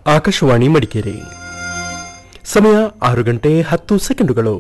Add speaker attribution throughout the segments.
Speaker 1: ಆಕಾಶವಾಣಿ ಮಡಿಕೇರಿ ಸಮಯ ಆರು ಗಂಟೆ ಹತ್ತು ಸೆಕೆಂಡುಗಳು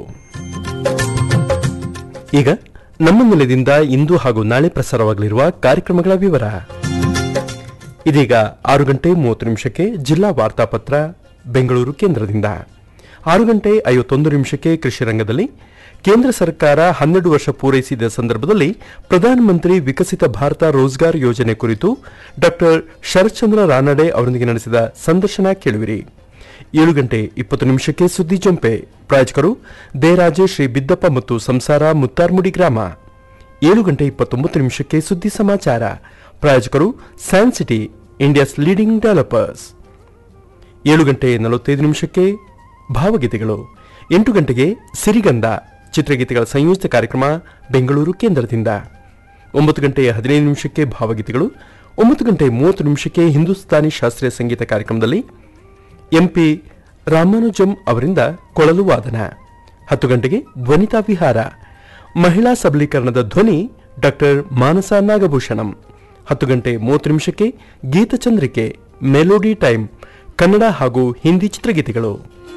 Speaker 1: ಈಗ ನಮ್ಮ ನೆಲದಿಂದ ಇಂದು ಹಾಗೂ ನಾಳೆ ಪ್ರಸಾರವಾಗಲಿರುವ ಕಾರ್ಯಕ್ರಮಗಳ ವಿವರ ಇದೀಗ ಆರು ಗಂಟೆ ಮೂವತ್ತು ನಿಮಿಷಕ್ಕೆ ಜಿಲ್ಲಾ ವಾರ್ತಾಪತ್ರ ಬೆಂಗಳೂರು ಕೇಂದ್ರದಿಂದ ಆರು ಗಂಟೆ ಐವತ್ತೊಂದು ನಿಮಿಷಕ್ಕೆ ಕೃಷಿ ರಂಗದಲ್ಲಿ ಕೇಂದ್ರ ಸರ್ಕಾರ ಹನ್ನೆರಡು ವರ್ಷ ಪೂರೈಸಿದ ಸಂದರ್ಭದಲ್ಲಿ ಪ್ರಧಾನಮಂತ್ರಿ ವಿಕಸಿತ ಭಾರತ ರೋಜ್ಗಾರ್ ಯೋಜನೆ ಕುರಿತು ಡಾಕ್ಟರ್ ಶರತ್ಚಂದ್ರ ರಾನಡೆ ಅವರೊಂದಿಗೆ ನಡೆಸಿದ ಸಂದರ್ಶನ ಕೇಳುವಿರಿ ಏಳು ಗಂಟೆ ಇಪ್ಪತ್ತು ನಿಮಿಷಕ್ಕೆ ಸುದ್ದಿ ಜೊಂಪೆ ಪ್ರಾಯೋಜಕರು ದೇರಾಜೆ ಶ್ರೀ ಬಿದ್ದಪ್ಪ ಮತ್ತು ಸಂಸಾರ ಮುತ್ತಾರ್ಮುಡಿ ಗ್ರಾಮ ಏಳು ಗಂಟೆ ಇಪ್ಪತ್ತೊಂಬತ್ತು ನಿಮಿಷಕ್ಕೆ ಸುದ್ದಿ ಸಮಾಚಾರ ಪ್ರಾಯೋಜಕರು San City India's leading developers ಏಳು ಗಂಟೆ ನಲವತ್ತೈದು ನಿಮಿಷಕ್ಕೆ ಭಾವಗೀತೆಗಳು ಎಂಟು ಗಂಟೆಗೆ ಸಿರಿಗಂಧ ಚಿತ್ರಗೀತೆಗಳ ಸಂಯೋಜಿತ ಕಾರ್ಯಕ್ರಮ ಬೆಂಗಳೂರು ಕೇಂದ್ರದಿಂದ ಒಂಬತ್ತು ಗಂಟೆ ಹದಿನೈದು ನಿಮಿಷಕ್ಕೆ ಭಾವಗೀತೆಗಳು ಒಂಬತ್ತು ಗಂಟೆ ಮೂವತ್ತು ನಿಮಿಷಕ್ಕೆ ಹಿಂದೂಸ್ತಾನಿ ಶಾಸ್ತ್ರೀಯ ಸಂಗೀತ ಕಾರ್ಯಕ್ರಮದಲ್ಲಿ ಎಂಪಿ ರಾಮಾನುಜಂ ಅವರಿಂದ ಕೊಳಲು ವಾದನ ಹತ್ತು ಗಂಟೆಗೆ ಧ್ವನಿತಾ ವಿಹಾರ ಮಹಿಳಾ ಸಬಲೀಕರಣದ ಧ್ವನಿ ಡಾಕ್ಟರ್ ಮಾನಸ ನಾಗಭೂಷಣಂ ಹತ್ತು ಗಂಟೆ ಮೂವತ್ತು ನಿಮಿಷಕ್ಕೆ ಗೀತಚಂದ್ರಿಕೆ ಮೆಲೋಡಿ ಟೈಮ್ ಕನ್ನಡ ಹಾಗೂ ಹಿಂದಿ ಚಿತ್ರಗೀತೆಗಳು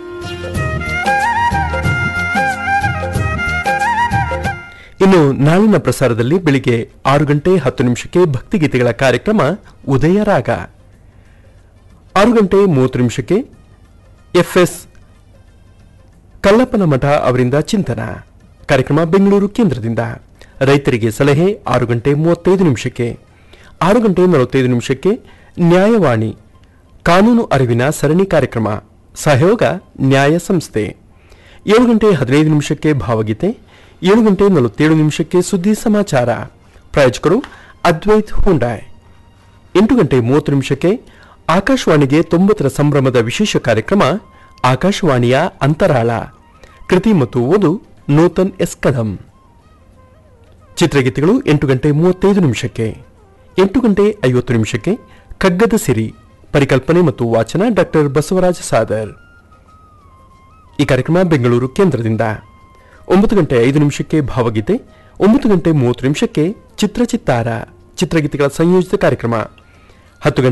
Speaker 1: ಇನ್ನು ನಾಳಿನ ಪ್ರಸಾರದಲ್ಲಿ ಬೆಳಿಗ್ಗೆ ಆರು ಗಂಟೆ ಹತ್ತು ನಿಮಿಷಕ್ಕೆ ಭಕ್ತಿಗೀತೆಗಳ ಕಾರ್ಯಕ್ರಮ ಉದಯ ರಾಗ ಆರು ಗಂಟೆ ಮೂವತ್ತು ನಿಮಿಷಕ್ಕೆ ಎಫ್ಎಸ್ ಕಲ್ಲಪ್ಪನ ಮಠ ಅವರಿಂದ ಚಿಂತನ ಕಾರ್ಯಕ್ರಮ ಬೆಂಗಳೂರು ಕೇಂದ್ರದಿಂದ ರೈತರಿಗೆ ಸಲಹೆ ಆರು ಗಂಟೆ ಮೂವತ್ತೈದು ನಿಮಿಷಕ್ಕೆ ಆರು ಗಂಟೆ ನಲವತ್ತೈದು ನಿಮಿಷಕ್ಕೆ ನ್ಯಾಯವಾಣಿ ಕಾನೂನು ಅರಿವಿನ ಸರಣಿ ಕಾರ್ಯಕ್ರಮ ಸಹಯೋಗ ನ್ಯಾಯ ಸಂಸ್ಥೆ ಏಳು ಗಂಟೆ ಹದಿನೈದು ನಿಮಿಷಕ್ಕೆ ಭಾವಗೀತೆ ಏಳು ಗಂಟೆ ನಲವತ್ತೇಳು ನಿಮಿಷಕ್ಕೆ ಸುದ್ದಿ ಸಮಾಚಾರ ಪ್ರಾಯೋಜಕರು ಅದ್ವೈತ್ ಹುಂಡಾಯ್ ಎಂಟು ಗಂಟೆ ಮೂವತ್ತು ನಿಮಿಷಕ್ಕೆ ಆಕಾಶವಾಣಿಗೆ ತೊಂಬತ್ತರ ಸಂಭ್ರಮದ ವಿಶೇಷ ಕಾರ್ಯಕ್ರಮ ಆಕಾಶವಾಣಿಯ ಅಂತರಾಳ ಕೃತಿ ಮತ್ತು ಓದು ನೂತನ್ ಎಸ್ ಕದಂ ಚಿತ್ರಗೀತೆಗಳು ಎಂಟು ಗಂಟೆ ಮೂವತ್ತೈದು ನಿಮಿಷಕ್ಕೆ ಎಂಟು ಗಂಟೆ ಐವತ್ತು ನಿಮಿಷಕ್ಕೆ ಕಗ್ಗದ ಸಿರಿ ಪರಿಕಲ್ಪನೆ ಮತ್ತು ವಾಚನ ಡಾಕ್ಟರ್ ಬಸವರಾಜ ಸಾದರ್ ಈ ಕಾರ್ಯಕ್ರಮ ಬೆಂಗಳೂರು ಕೇಂದ್ರದಿಂದ ಒಂಬತ್ತು ಗಂಟೆ ಐದು ನಿಮಿಷಕ್ಕೆ ಭಾವಗೀತೆ ಒಂಬತ್ತು ಗಂಟೆ ಮೂವತ್ತು ನಿಮಿಷಕ್ಕೆ ಚಿತ್ರಚಿತ್ತಾರ ಚಿತ್ರಗೀತೆಗಳ ಸಂಯೋಜಿತ ಕಾರ್ಯಕ್ರಮ ಹತ್ತು ಗಂಟೆ